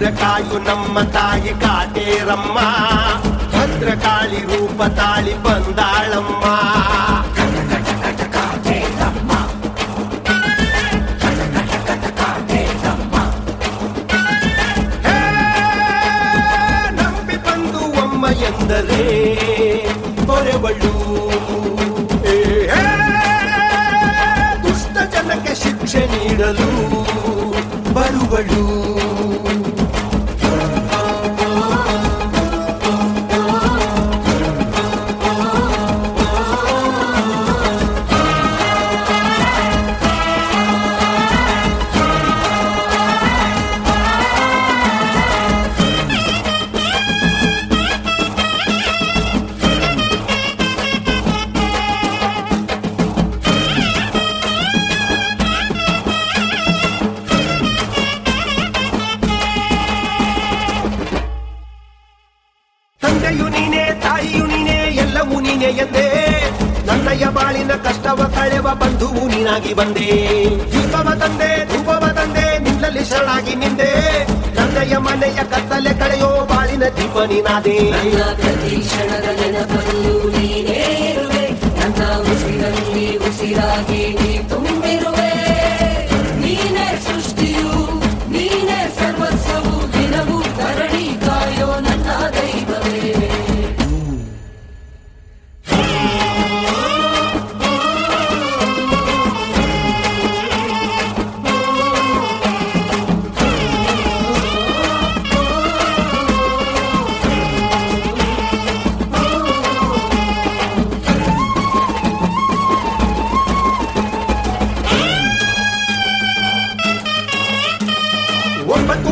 ಭದ್ರಕಾಯು ನಮ್ಮ ತಾಯಿ ಕಾಟೇರಮ್ಮ ಭದ್ರಕಾಳಿ ರೂಪ ತಾಳಿ ಬಂದಾಳಮ್ಮ ಹೇ, ನಂಬಿ ಬಂದು ಒಮ್ಮ ಎಂದರೆ ಹೊರೆಬಳ್ಳು ಹೇ, ಹೇ, ದುಷ್ಟ ಜನಕ್ಕೆ ಶಿಕ್ಷೆ ನೀಡಲು ಬರುವಳು ತಂದೆಯು ನೀನೇ ತಾಯಿಯು ನೀನೇ ಎಲ್ಲವೂ ನೀನೇ ಎಂದೇ ನನ್ನಯ್ಯ ಬಾಳಿನ ಕಷ್ಟವ ಕಳೆವ ಬಂಧುವು ನೀನಾಗಿ ಬಂದೆ ದೀಪವ ತಂದೆ ಧೂಪವ ತಂದೆ ನಿನ್ನಲ್ಲಿ ಶರಣಾಗಿ ನಿಂದೆ ನನ್ನಯ್ಯ ಮನೆಯ ಕತ್ತಲೆ ಕಳೆಯೋ ಬಾಳಿನ ದೀಪ ನೀನಾದೆ ನನ್ನ ಪ್ರತಿ ಕ್ಷಣದ ನೆನಪಲ್ಲೂ ನೀನೇ ಇರುವೆ ನನ್ನ ಉಸಿರಲ್ಲಿ ಉಸಿರಾಗಿ ನೀ ತುಂಬಿರುವೆ ನೀನೇ ಸೃಷ್ಟಿಯು ನೀನೇ ಸರ್ವಸ್ವವು ದಿನವೂ ಧರಣಿ ಕಾಯೋ ನನ್ನ ದೈವವೇ ಒಂಬತ್ತು